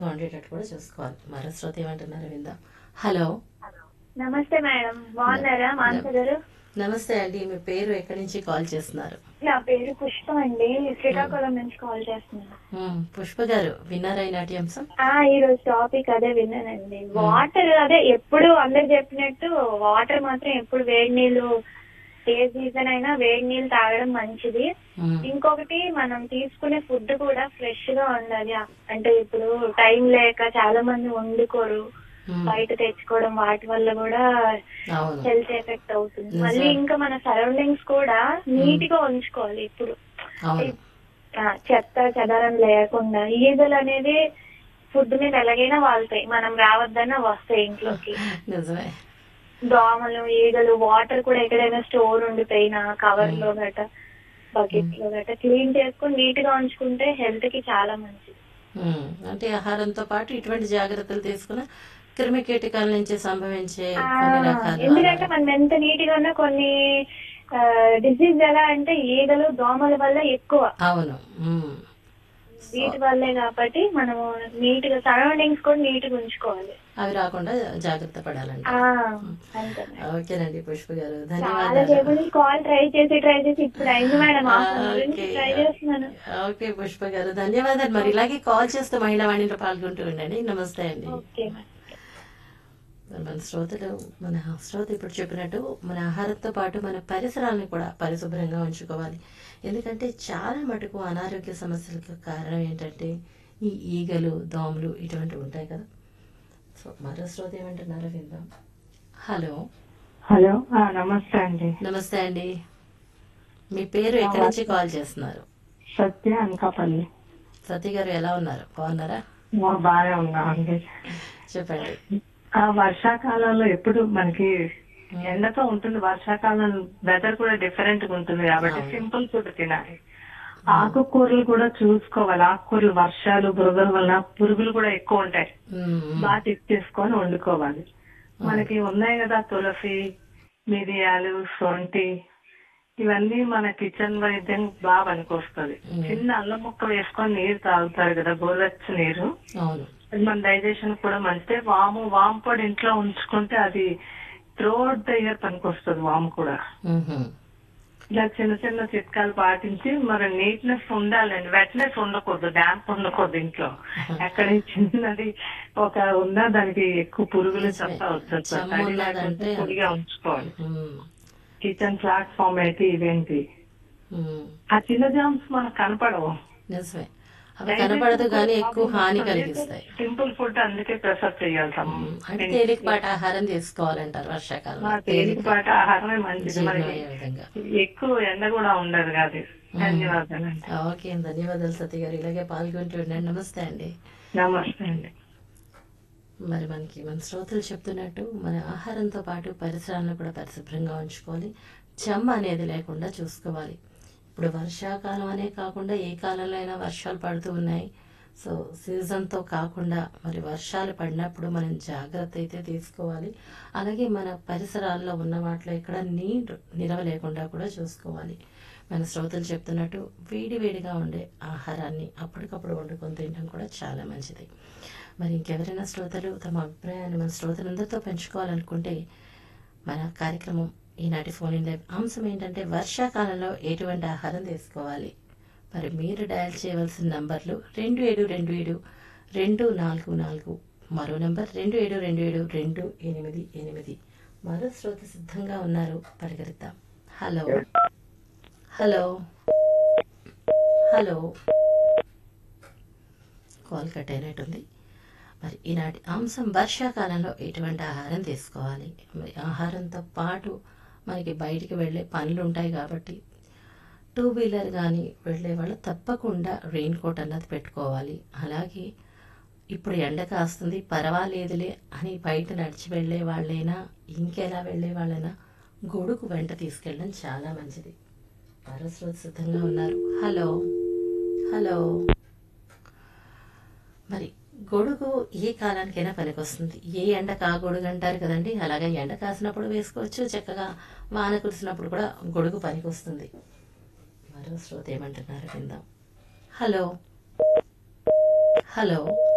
ఉండేటట్టు కూడా చూసుకోవాలి మరో శ్రోత ఏమంటున్నారు విందాం హలో నమస్తే మేడం బాగున్నారా మానస గారు నమస్తే అండి మీ పేరు ఎక్కడి నుంచి కాల్ చేస్తున్నారు నా పేరు పుష్ప అండి శ్రీకాకుళం నుంచి కాల్ చేస్తున్నాను మ్మ్. పుష్ప గారు విన్నారా ఈనాటి అంశం ఆ ఈ రోజు టాపిక్ అదే విన్నానండి వాటర్ అదే ఎప్పుడు అందరు చెప్పినట్టు వాటర్ మాత్రం ఎప్పుడు వేడి నీళ్ళు ఏ సీజన్ అయినా వేడి నీళ్ళు తాగడం మంచిది మ్మ్. ఇంకొకటి మనం తీసుకునే ఫుడ్ కూడా ఫ్రెష్ గా ఉండాలి అంటే ఇప్పుడు టైం లేక చాలా మంది వండుకోరు మ్మ్. బయట తెచ్చుకోవడం వాటి వల్ల కూడా అవును హెల్త్ ఎఫెక్ట్ అవుతుంది నిజం. మళ్ళీ ఇంకా మన సరౌండింగ్స్ కూడా నీట్ గా ఉంచుకోవాలి ఇప్పుడు అవును ఆ, చెత్త చెదారం లేకుండా ఈగలు అనేది ఫుడ్ మీద ఎలాగైనా వాళ్తాయి మనం రావద్దన్నా వస్తాయి ఇంట్లోకి నిజమే దోమలు ఈగలు వాటర్ కూడా ఎక్కడైనా స్టోర్ ఉండిపోయినా కవర్ లో గట బకెట్ లో గట క్లీన్ చేసుకుని నీట్ గా ఉంచుకుంటే హెల్త్ కి చాలా మంచిది మ్మ్. అంటే ఆహారంతో పాటు ఇటువంటి జాగ్రత్తలు తీసుకున్న క్రిమి కీటకాల నుంచి సంభవించే ఆ, కొన్ని రకాల ఎందుకంటే మనం ఎంత నీట్ గా ఉన్నా కొన్ని డిసీజ్ ఎలా అంటే ఈగలు దోమల వల్ల ఎక్కువ అవును మ్మ్. వీటి వల్లే కాబట్టి మనము నీట్ గా సరౌండింగ్స్ కూడా నీట్ గా ఉంచుకోవాలి అవి రాకుండా జాగ్రత్త పడాలంట ఆ, అంతే మేడం. ఓకేనండి పుష్ప గారు చాలా ధన్యవాదాలు సేపు నుంచి కాల్ ట్రై చేసి ట్రై చేసి ఇప్పుడు అయింది మేడం ఆ, హాఫ్ అన్ అవర్ నుంచి ఓకే. ట్రై చేస్తున్నాను ఓకే పుష్ప గారు ధన్యవాదాలు మరి ఇలాగే కాల్ చేస్తూ మహిళా వాణిలో పాల్గొంటూ ఉండండి నమస్తే అండి ఓకే మేడం మరి మన శ్రోతలు మన శ్రోత ఇప్పుడు చెప్పినట్టు మన ఆహారంతో పాటు మన పరిసరాలను కూడా పరిశుభ్రంగా ఉంచుకోవాలి ఎందుకంటే చాలా మటుకు అనారోగ్య సమస్యలకు కారణం ఏంటంటే ఈ ఈగలు దోమలు ఇటువంటివి ఉంటాయి కదా సో మరో శ్రోత ఏమంటున్నారో విందాం హలో హలో ఆ, నమస్తే అండి నమస్తే అండి మీ పేరు ఎక్కడి నుంచి కాల్ చేస్తున్నారు సత్య అనకాపల్లి సతీ గారు ఎలా ఉన్నారు బాగున్నారా మా బాగా ఉన్నామండి చెప్పండి ఆ వర్షాకాలంలో ఎప్పుడు మనకి ఎండతో ఉంటుంది వర్షాకాలం వెదర్ కూడా డిఫరెంట్ గా ఉంటుంది కాబట్టి అవును. సింపుల్ ఫుడ్ తినాలి ఆకుకూరలు కూడా చూసుకోవాలి ఆకుకూరలు వర్షాలు బురదల వలన పురుగులు కూడా ఎక్కువ ఉంటాయి మ్మ్. బాగా చెక్ చేసుకొని వండుకోవాలి మనకి ఉన్నాయి కదా తులసి మిరియాలు సొంటి ఇవన్నీ మన కిచెన్ వైద్యం బాగా పనికొస్తుంది మ్మ్. చిన్న అల్లం ముక్క వేసుకొని నీరు తాగుతారు కదా గోరువెచ్చ నీరు అవును అది మన డైజెషన్ కూడా మంచిదే వాము వాము పొడి ఇంట్లో ఉంచుకుంటే అది త్రోట్ ద ఇయర్ పనికొస్తుంది వాము కూడా మ్మ్. ఇలా చిన్న చిన్న చిట్కాలు పాటించి మరి నీట్నెస్ ఉండాలండి వెట్నెస్ ఉండకూడదు డ్యాంప్ ఉండకూడదు ఇంట్లో ఎక్కడ చిన్నది ఒక ఉన్నా దానికి ఎక్కువ పురుగులు తప్ప చెమ్ము ఉన్నదంటే వచ్చేస్తుంది పొడిగా ఉంచుకోవాలి మ్మ్. కిచెన్ ప్లాట్ఫామ్ అయితే ఇవేంటి మ్మ్. ఆ చిన్న జామ్స్ మనకు కనపడవు నిజమే అవి కనపడదు కానీ ఎక్కువ హాని కలిగిస్తాయి సింపుల్ ఫుడ్ అందుకే ప్రిఫర్ చేయాలి మ్మ్. అంటే తేలికపాటి ఆహారం తీసుకోవాలంటారు వర్షాకాలం తేలికపాటి ఆహారమే మంచిది మనకి జీర్ణమయ్యే విధంగా ఎక్కువ ఎండ కూడా ఉండదు కాదు ధన్యవాదాలండి ఓకే ధన్యవాదాలు సతీ గారు ఇలాగే పాల్గొంటూ ఉండండి నమస్తే అండి నమస్తే అండి మరి మనకి మన శ్రోతలు చెప్తున్నట్టు మన ఆహారంతో పాటు పరిసరాలను కూడా పరిశుభ్రంగా ఉంచుకోవాలి చెమ్మ అనేది లేకుండా చూసుకోవాలి ఇప్పుడు వర్షాకాలం అనే కాకుండా ఏ కాలంలో అయినా వర్షాలు పడుతూ ఉన్నాయి సో సీజన్తో కాకుండా మరి వర్షాలు పడినప్పుడు మనం జాగ్రత్త అయితే తీసుకోవాలి అలాగే మన పరిసరాల్లో ఉన్న వాటిలో ఇక్కడ నీరు నిలవ లేకుండా కూడా చూసుకోవాలి మన శ్రోతలు చెప్తున్నట్టు వేడి వేడిగా ఉండే ఆహారాన్ని అప్పటికప్పుడు వండుకొని తినడం కూడా చాలా మంచిది మరి ఇంకెవరైనా శ్రోతలు తమ అభిప్రాయాన్ని మన శ్రోతలందరితో పంచుకోవాలనుకుంటే మన కార్యక్రమం ఈనాటి ఫోన్ ఇన్ లైవ్ అంశం ఏంటంటే వర్షాకాలంలో ఎటువంటి ఆహారం తీసుకోవాలి మరి మీరు డయల్ చేయవలసిన నంబర్లు రెండు ఏడు రెండు ఏడు రెండు నాలుగు నాలుగు మరో నంబర్ రెండు ఏడు రెండు ఏడు రెండు ఎనిమిది ఎనిమిది మరో శ్రోత సిద్ధంగా ఉన్నారు పరిగెత్తాం hello hello hello call cut అయినట్టుంది మరి ఈనాటి అంశం వర్షాకాలంలో ఎటువంటి ఆహారం తీసుకోవాలి మరి ఆహారంతో పాటు మనకి బయటికి వెళ్ళే పనులు ఉంటాయి కాబట్టి టూ వీలర్ కానీ వెళ్ళే వాళ్ళు తప్పకుండా రెయిన్ కోట్ అన్నది పెట్టుకోవాలి అలాగే ఇప్పుడు ఎండ కాస్తుంది పర్వాలేదులే అని బయట నడిచి వెళ్ళే వాళ్ళైనా ఇంకెలా వెళ్ళే వాళ్ళైనా గొడుగు వెంట తీసుకెళ్ళడం చాలా మంచిది మరో శ్రోత సిద్ధంగా ఉన్నారు హలో హలో మరి గొడుగు ఏ కాలానికైనా పనికొస్తుంది ఏ ఎండకు ఆ గొడుగు అంటారు కదండి అలాగే ఎండ కాసినప్పుడు వేసుకోవచ్చు చక్కగా వాన కురిసినప్పుడు కూడా గొడుగు పనికొస్తుంది మరో శ్రోత ఏమంటున్నారు విందాం హలో హలో